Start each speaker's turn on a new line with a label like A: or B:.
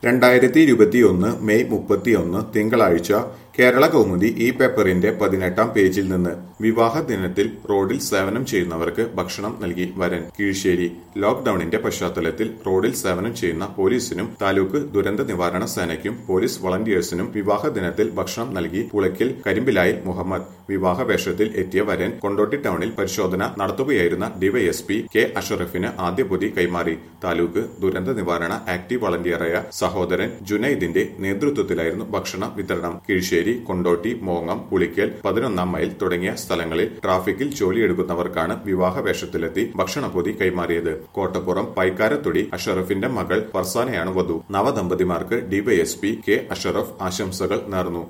A: രണ്ടായിരത്തി ഇരുപത്തിയൊന്ന് മെയ് മുപ്പത്തിയൊന്ന് തിങ്കളാഴ്ച കേരള കൗമുദി ഈ പേപ്പറിന്റെ പതിനെട്ടാം പേജിൽ നിന്ന് വിവാഹ ദിനത്തിൽ റോഡിൽ സേവനം ചെയ്യുന്നവർക്ക് ഭക്ഷണം നൽകി വരൻ കീഴ്ശ്ശേരി ലോക്ഡൌണിന്റെ പശ്ചാത്തലത്തിൽ റോഡിൽ സേവനം ചെയ്യുന്ന പോലീസിനും താലൂക്ക് ദുരന്ത നിവാരണ സേനയ്ക്കും പോലീസ് വളണ്ടിയേഴ്സിനും വിവാഹ ദിനത്തിൽ ഭക്ഷണം നൽകി പുളയ്ക്കൽ കരിമ്പിലായിൽ മുഹമ്മദ് വിവാഹ വേഷത്തിൽ എത്തിയ വരൻ കൊണ്ടോട്ടി ടൗണിൽ പരിശോധന നടത്തുകയായിരുന്ന ഡിവൈഎസ്പി കെ അഷറഫിന് ആദ്യ പൊതി കൈമാറി താലൂക്ക് ദുരന്ത നിവാരണ ആക്ടീവ് വളണ്ടിയറായ സഹോദരൻ ജുനൈദിന്റെ നേതൃത്വത്തിലായിരുന്നു ഭക്ഷണ വിതരണം കീഴ്ശ്ശേരി കൊണ്ടോട്ടി മോങ്ങം പുളിക്കൽ പതിനൊന്നാം മൈൽ തുടങ്ങിയ സ്ഥലങ്ങളിൽ ട്രാഫിക്കിൽ ജോലിയെടുക്കുന്നവർക്കാണ് വിവാഹ വേഷത്തിലെത്തി ഭക്ഷണപ്പൊതി കൈമാറിയത് കോട്ടപ്പുറം പൈക്കാരത്തൊടി അഷറഫിന്റെ മകൾ ഫർസാനയാണ് വധു നവദമ്പതിമാർക്ക് ഡിവൈഎസ്പി കെ അഷറഫ് ആശംസകൾ നേർന്നു